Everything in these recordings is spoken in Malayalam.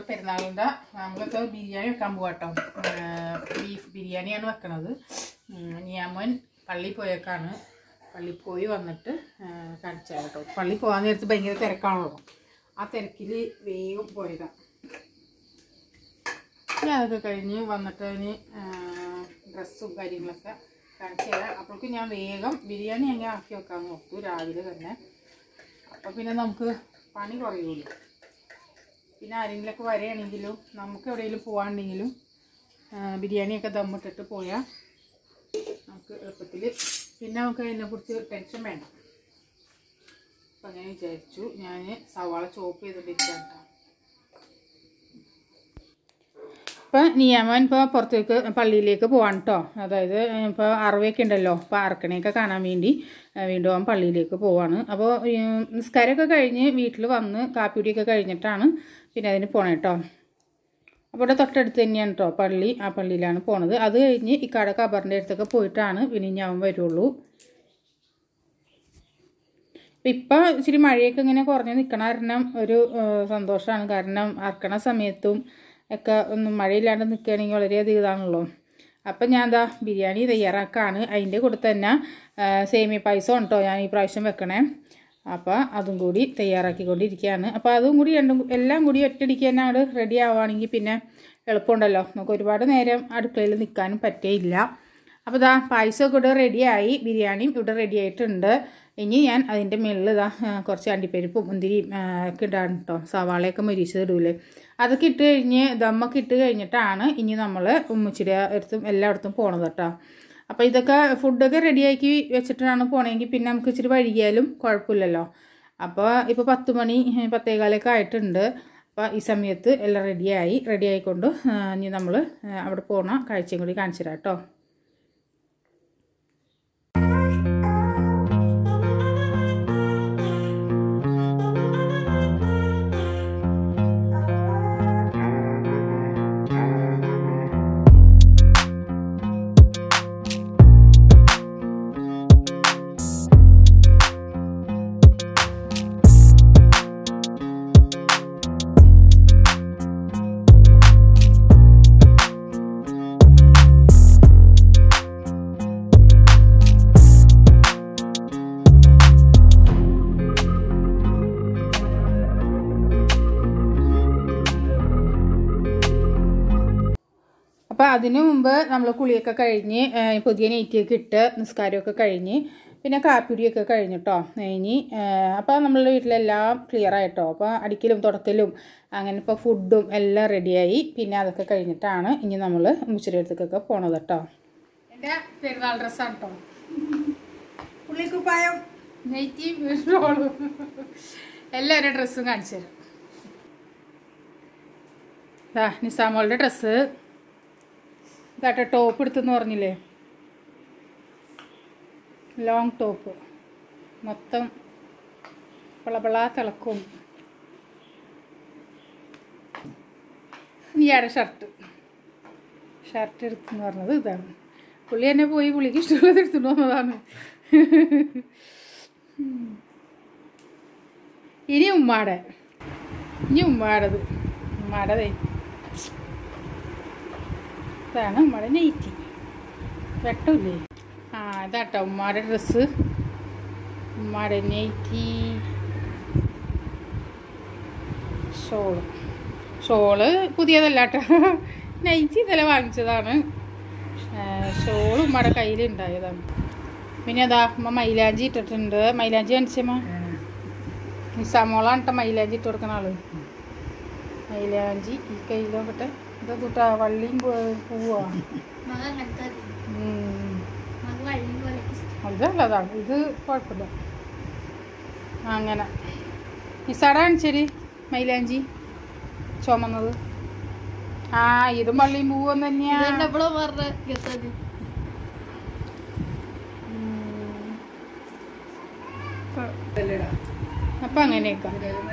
പെരുന്നാളിൻ്റെ നമ്മളിപ്പോൾ ബിരിയാണി വെക്കാൻ പോവാട്ടോ ബീഫ് ബിരിയാണിയാണ് വെക്കണത് ഞാമോൻ പള്ളി പോയേക്കാണ് പള്ളി പോയി വന്നിട്ട് കാണിച്ചാൽ കേട്ടോ പള്ളി പോകാൻ നേരത്ത് ഭയങ്കര തിരക്കാണല്ലോ ആ തിരക്കിൽ വേഗം പോയതാണ് ഞാൻ അതൊക്കെ കഴിഞ്ഞ് വന്നിട്ട് അതിന് ഡ്രസ്സും കാര്യങ്ങളൊക്കെ കാണിച്ചു തരാം അപ്പോഴേക്ക് ഞാൻ വേഗം ബിരിയാണി എങ്ങനെ ആക്കി വെക്കാൻ നോക്കൂ രാവിലെ തന്നെ അപ്പോൾ പിന്നെ നമുക്ക് പണി കുറയുള്ളൂ പിന്നെ ആരെങ്കിലുമൊക്കെ വരികയാണെങ്കിലും നമുക്ക് എവിടെയെങ്കിലും പോകാണ്ടെങ്കിലും ബിരിയാണിയൊക്കെ ദമ്മിട്ടിട്ട് പോയാൽ നമുക്ക് എളുപ്പത്തിൽ പിന്നെ നമുക്ക് അതിനെക്കുറിച്ച് ടെൻഷൻ വേണ്ട അപ്പം അങ്ങനെ വിചാരിച്ചു ഞാൻ സവാള ചോപ്പ് ചെയ്തിട്ടിരിക്കാം കേട്ടോ ഇപ്പം നിയമൻ ഇപ്പോൾ പുറത്തേക്ക് പള്ളിയിലേക്ക് പോവാണ് കേട്ടോ അതായത് ഇപ്പോൾ അറവയൊക്കെ ഉണ്ടല്ലോ അപ്പോൾ അറക്കണയൊക്കെ കാണാൻ വേണ്ടി ആ, വീണ്ടും അവൻ പള്ളിയിലേക്ക് പോവാണ് അപ്പോൾ ഈ നിസ്കാരമൊക്കെ കഴിഞ്ഞ് വീട്ടിൽ വന്ന് കാപ്പിടിയൊക്കെ കഴിഞ്ഞിട്ടാണ് പിന്നെ അതിന് പോണേ കേട്ടോ അപ്പോൾ ഇവിടെ തൊട്ടടുത്ത് തന്നെയാണ് കേട്ടോ പള്ളി ആ പള്ളിയിലാണ് പോണത് അത് കഴിഞ്ഞ് ഇക്കാട കബറിൻ്റെ അടുത്തൊക്കെ പോയിട്ടാണ് പിന്നെ ഞാൻ വരുള്ളൂ അപ്പം ഇപ്പം ഇച്ചിരി മഴയൊക്കെ ഇങ്ങനെ കുറഞ്ഞ് നിൽക്കണ കാരണം ഒരു സന്തോഷമാണ് കാരണം അറക്കണ സമയത്തും ഒക്കെ ഒന്നും മഴയില്ലാണ്ട് നിൽക്കുകയാണെങ്കിൽ വളരെയധികം ഇതാണല്ലോ അപ്പം ഞാൻ എന്താ ബിരിയാണി തയ്യാറാക്കാണ് അതിൻ്റെ കൂടെ തന്നെ ആ, സേമിയ പായസം കേട്ടോ ഞാൻ ഈ പ്രാവശ്യം വെക്കണേ അപ്പോൾ അതും കൂടി തയ്യാറാക്കിക്കൊണ്ടിരിക്കുകയാണ് അപ്പോൾ അതും കൂടി രണ്ടും കൂ- എല്ലാം കൂടി ഒറ്റയടിക്ക് തന്നെ അവിടെ റെഡി ആവുകയാണെങ്കിൽ പിന്നെ എളുപ്പമുണ്ടല്ലോ നമുക്ക് ഒരുപാട് നേരം അടുക്കളയിൽ നിൽക്കാനും പറ്റേയില്ല അപ്പോൾ ഇതാ പായസമൊക്കെ ഇവിടെ റെഡിയായി ബിരിയാണിയും ഇവിടെ റെഡി ആയിട്ടുണ്ട് ഇനി ഞാൻ അതിൻ്റെ മുകളിൽ ഇതാ ആ, കുറച്ച് അണ്ടിപ്പരിപ്പും മുന്തിരിയും ആ, ഒക്കെ ഇടാണ് കേട്ടോ സവാളയൊക്കെ മരിച്ചത് ഇടൂലേ അതൊക്കെ ഇട്ട് കഴിഞ്ഞ് ദമ്മൊക്കെ ഇട്ട് കഴിഞ്ഞിട്ടാണ് ഇനി നമ്മൾ ഉമ്മച്ചിയുടെ അടുത്തും എല്ലായിടത്തും പോണത് കേട്ടോ അപ്പോൾ ഇതൊക്കെ ഫുഡൊക്കെ റെഡിയാക്കി വെച്ചിട്ടാണ് പോണെങ്കിൽ പിന്നെ നമുക്ക് ഇച്ചിരി വൈകിയാലും കുഴപ്പമില്ലല്ലോ അപ്പോൾ ഇപ്പോൾ പത്ത് മണി ഏ, പത്തേകാലൊക്കെ ആയിട്ടുണ്ട് അപ്പോൾ ഈ സമയത്ത് എല്ലാം റെഡിയായി റെഡി ആയിക്കൊണ്ട് ആ, ഇനി നമ്മൾ അവിടെ പോണ കാഴ്ചയും കൂടി കാണിച്ചു തരാം കേട്ടോ അപ്പോൾ അതിന് മുമ്പ് നമ്മൾ കുളിയൊക്കെ കഴിഞ്ഞ് ഏ, പുതിയ നെയ്റ്റിയൊക്കെ ഇട്ട് നിസ്കാരമൊക്കെ കഴിഞ്ഞ് പിന്നെ കാപ്പിടിയൊക്കെ കഴിഞ്ഞിട്ടോ ഇനി അപ്പോൾ നമ്മളുടെ വീട്ടിലെല്ലാം ക്ലിയർ ആയിട്ടോ അപ്പോൾ അടിക്കലും തുടക്കലും അങ്ങനെ ഇപ്പോൾ ഫുഡും എല്ലാം റെഡിയായി പിന്നെ അതൊക്കെ കഴിഞ്ഞിട്ടാണ് ഇനി നമ്മൾ മുച്ചിരി അടുത്തേക്കൊക്കെ പോണത് കേട്ടോ എൻ്റെ പെരുന്നാൾ ഡ്രസ്സാണ് കേട്ടോ പുള്ളിക്കുപ്പായം നെയ്റ്റി ഷോളും എല്ലാവരുടെ ഡ്രസ്സും കാണിച്ചു തരാം ദാ നിസാമോളുടെ ഡ്രസ്സ് ഇതാട്ടെ ടോപ്പ് എടുത്തെന്ന് പറഞ്ഞില്ലേ ലോങ് ടോപ്പ് മൊത്തം പിളപിള തിളക്കും നീയാടെ ഷർട്ട് ഷർട്ട് എടുത്തെന്ന് പറഞ്ഞത് ഇതാണ് പുള്ളി എന്നെ പോയി പുള്ളിക്ക് ഇഷ്ടമുള്ളത് എടുത്തുകൊണ്ട് വന്നതാണ് ഇനി ഉമ്മാടെ ഇനി ഉമ്മാടത് ഉമ്മാടതേ ഇതാണ് ഉമ്മയുടെ നെയ്റ്റി വെട്ടമില്ലേ ആ ഇതാട്ടോ ഉമ്മാടെ ഡ്രസ്സ് ഉമ്മാടെ നെയ്റ്റി ഷോള് ഷോള് പുതിയതല്ല കേട്ടോ നൈറ്റി ഇന്നലെ വാങ്ങിച്ചതാണ് ആ, ഷോള് ഉമ്മയുടെ കയ്യിലുണ്ടായതാണ് പിന്നെ അതാ അമ്മ മൈലാഞ്ചി ഇട്ടിട്ടുണ്ട് മൈലാഞ്ചി കാണിച്ചമ്മ നിസാമോളാണ് കേട്ടോ മൈലാഞ്ചി ഇട്ട് കൊടുക്കണ ആള് മൈലാഞ്ചി ഈ കയ്യിലോട്ടെ ഇത് കൂട്ടാ വള്ളിയും പൂ- പൂവാ മക അങ്ങനത്തെ ഉം. മക വള്ളി പോലെ ഇഷ്ടം. അതല്ലതാണ് ഇത് കുഴപ്പമില്ല ആ, അങ്ങനെ നിസാട കാണിച്ചേരി മൈലാഞ്ചി ചുമന്നത് ആ ഇതും വള്ളിയും പൂവും തന്നെയാ ഇതെന്നെ എപ്പോഴോ പറഞ്ഞ ഗത്തത് ഉം. അപ്പൊ അങ്ങനെയൊക്കെ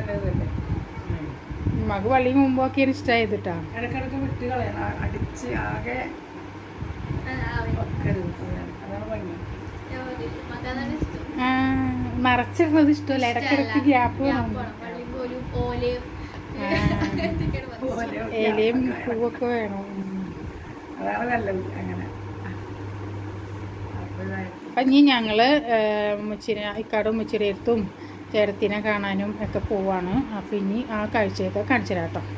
മക വള്ളിയും മുമ്പൊക്കെ ഇഷ്ടമായത് കേട്ടാ ഇടക്കിടക്ക് വിട്ട് കളയണം അടിച്ച് ആകെ വെക്കരുത് അതാണ് ഭംഗി മക അതാണ് ഇഷ്ടം ആ മറച്ചിടുന്നത് ഇഷ്ടമല്ല ഇടക്കിടക്ക് ഗ്യാപ്പ് ഗ്യാപ്പ് വേണം വേണം. വള്ളിയും കോലും ഓലയും ആ. ഇതൊക്കെയാണ് പറയുന്നത്. വലിയ ഇലയും പൂവൊക്കെ വേണം അതാണ് നല്ലത് അങ്ങനെ അപ്പൊ ഇതായിട്ട് അപ്പം ഇനി ഞങ്ങൾ മുച്ചിരി ഇക്കാടും മുച്ചിരിയത്തും ചേരത്തിനെ കാണാനും ഒക്കെ പോവാണ് അപ്പം ഇനി ആ കാഴ്ചയൊക്കെ കാണിച്ചു തരാം കേട്ടോ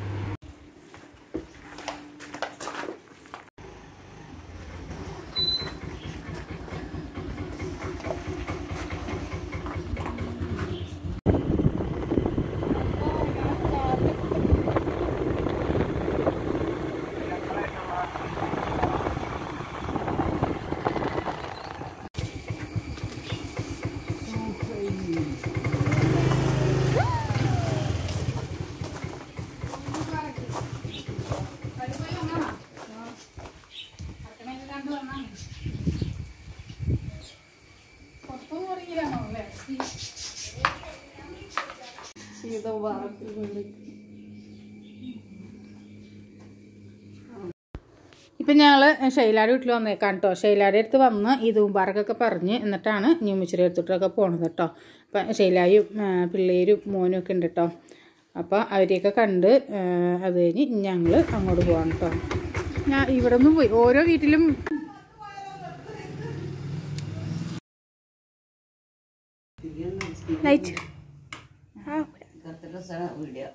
ഇപ്പം ഞങ്ങൾ ഷൈലാടെ വീട്ടിൽ വന്നേക്കാം കേട്ടോ ഷൈലാടെ അടുത്ത് വന്ന് ഈ തൂമ്പാറക്കൊക്കെ പറഞ്ഞ് എന്നിട്ടാണ് ന്യൂമിച്ചിരി എടുത്തിട്ടൊക്കെ പോണത് കേട്ടോ അപ്പം ഷൈലായും ആ, പിള്ളേരും മോനും ഒക്കെ ഉണ്ട് കേട്ടോ അപ്പോൾ അവരെയൊക്കെ കണ്ട് ആ, അത് കഴിഞ്ഞ് ഞങ്ങൾ അങ്ങോട്ട് പോകാം കേട്ടോ ഞാൻ ഇവിടെ നിന്നും പോയി ഓരോ വീട്ടിലും ലൈറ്റ് വീഡിയോ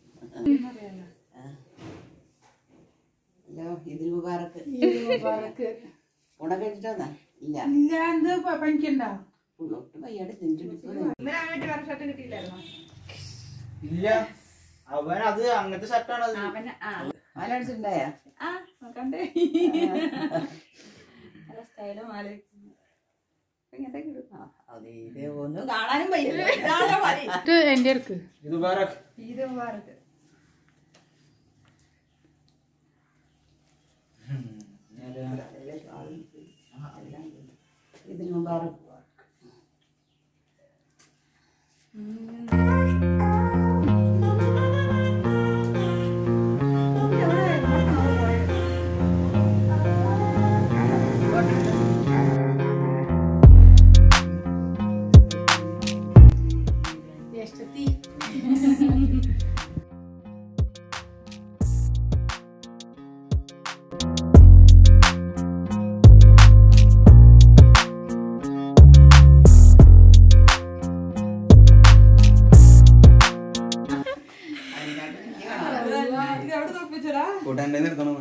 ഹലോ ഇതിൽ മുബാറക്ക് ഉണ കഴിച്ചിട്ടാ ഇല്ല ഇല്ല എന്ത് പണിക്കണ്ടോ ഒട്ടും വയ്യാട് നെഞ്ചിടിപ്പ് ഇല്ല അവൻ അത് അങ്ങനത്തെ ഷർട്ടാണ് അത് മാലടിച്ചിട്ടുണ്ടായ അത് ഇത് ഒന്നും കാണാനും വയ്യല്ലോ ഇതാണോ മതി ഇത് എൻ്റെ അടുക്ക് ഇത് മുബാറക് ഇത് മുബാറക്ക് ഇതിൽ മുബാറക്ക് കൂട്ടാൻ്റെ നിർത്തണം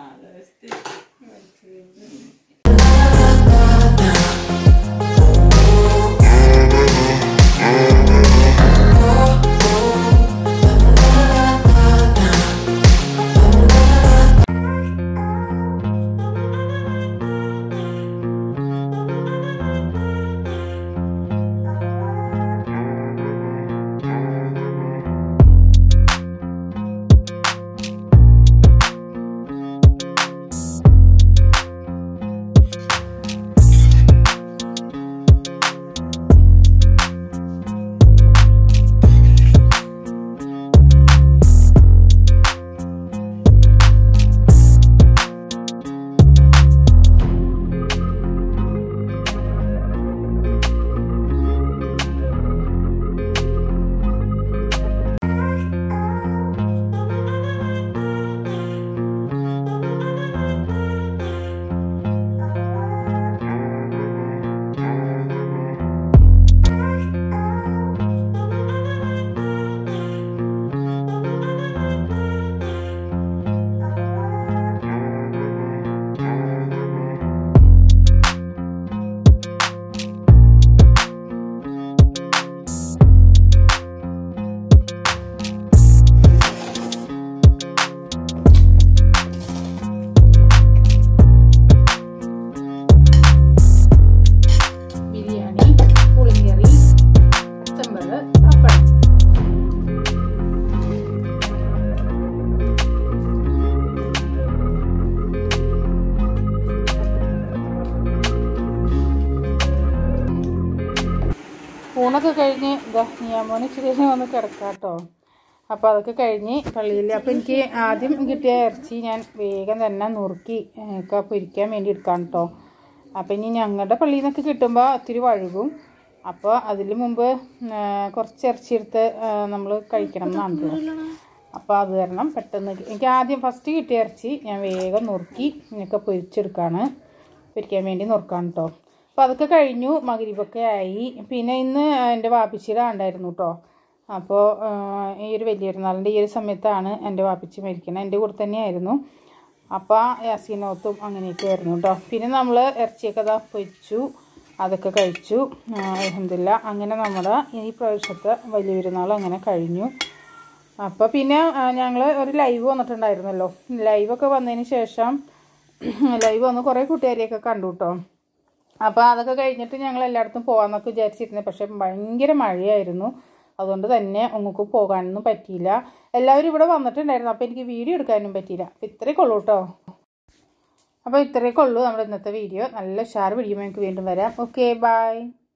ബിരിയാണി പുളിങ്കറി പച്ചമ്പത് പപ്പടം ഊണൊക്കെ കഴിഞ്ഞ് ഇതാ നിയാമോന് ഇച്ചിരി നേരം വന്ന് കിടക്കാം കേട്ടോ അപ്പോൾ അതൊക്കെ കഴിഞ്ഞ് പള്ളിയിൽ അപ്പോൾ എനിക്ക് ആദ്യം കിട്ടിയ ഇറച്ചി ഞാൻ വേഗം തന്നെ നുറുക്കി ഏ, ഒക്കെ പൊരിക്കാൻ വേണ്ടി എടുക്കാം കേട്ടോ അപ്പോൾ ഇനി ഞങ്ങളുടെ പള്ളിയിൽ നിന്നൊക്കെ കിട്ടുമ്പോൾ ഒത്തിരി വഴുകും അപ്പോൾ അതിൽ മുമ്പ് ആ, കുറച്ച് ഇറച്ചി എടുത്ത് നമ്മൾ കഴിക്കണം എന്നാണല്ലോ അപ്പോൾ അത് കാരണം പെട്ടെന്ന് എനിക്ക് ആദ്യം ഫസ്റ്റ് കിട്ടിയ ഇറച്ചി ഞാൻ വേഗം നുറുക്കി ഇങ്ങനെയൊക്കെ പൊരിച്ചെടുക്കുകയാണ് പൊരിക്കാൻ വേണ്ടി നുറുക്കാണ് കേട്ടോ അപ്പോൾ അതൊക്കെ കഴിഞ്ഞു മകരിപ്പൊക്കെ ആയി പിന്നെ ഇന്ന് എൻ്റെ വാപ്പിച്ചിയുടെ ഉണ്ടായിരുന്നു കേട്ടോ അപ്പോൾ ഈ ഒരു വലിയ പെരുന്നാളിൻ്റെ ഈ ഒരു സമയത്താണ് എൻ്റെ വാപ്പിച്ചി മരിക്കണത് എൻ്റെ കൂടെ തന്നെയായിരുന്നു അപ്പോൾ യാസീനോത്തും അങ്ങനെയൊക്കെ ആയിരുന്നു കേട്ടോ പിന്നെ നമ്മൾ ഇറച്ചിയൊക്കെ ഇതാ പൊരിച്ചു അതൊക്കെ കഴിച്ചു അലഹമില്ല അങ്ങനെ നമ്മുടെ ഈ പ്രാവശ്യത്തെ വലിയ പെരുന്നാൾ അങ്ങനെ കഴിഞ്ഞു അപ്പോൾ പിന്നെ ഞങ്ങൾ ഒരു ലൈവ് വന്നിട്ടുണ്ടായിരുന്നല്ലോ ലൈവൊക്കെ വന്നതിന് ശേഷം ലൈവ് വന്ന് കുറേ കൂട്ടുകാരെയൊക്കെ കണ്ടു കേട്ടോ അപ്പോൾ അതൊക്കെ കഴിഞ്ഞിട്ട് ഞങ്ങൾ എല്ലായിടത്തും പോകാമെന്നൊക്കെ വിചാരിച്ചിരുന്നു പക്ഷേ ഭയങ്കര മഴയായിരുന്നു അതുകൊണ്ട് തന്നെ ഒങ്ങൾക്ക് പോകാനൊന്നും പറ്റിയില്ല എല്ലാവരും ഇവിടെ വന്നിട്ടുണ്ടായിരുന്നു അപ്പോൾ എനിക്ക് വീഡിയോ എടുക്കാനും പറ്റിയില്ല അപ്പോൾ ഇത്രയൊക്കെ ഉള്ളൂ കേട്ടോ അപ്പോൾ ഇത്രയൊക്കെ ഉള്ളൂ നമ്മുടെ ഇന്നത്തെ വീഡിയോ നല്ല ഷാർ വീഡിയോ നമുക്ക് വീണ്ടും വരാം ഓക്കെ ബൈ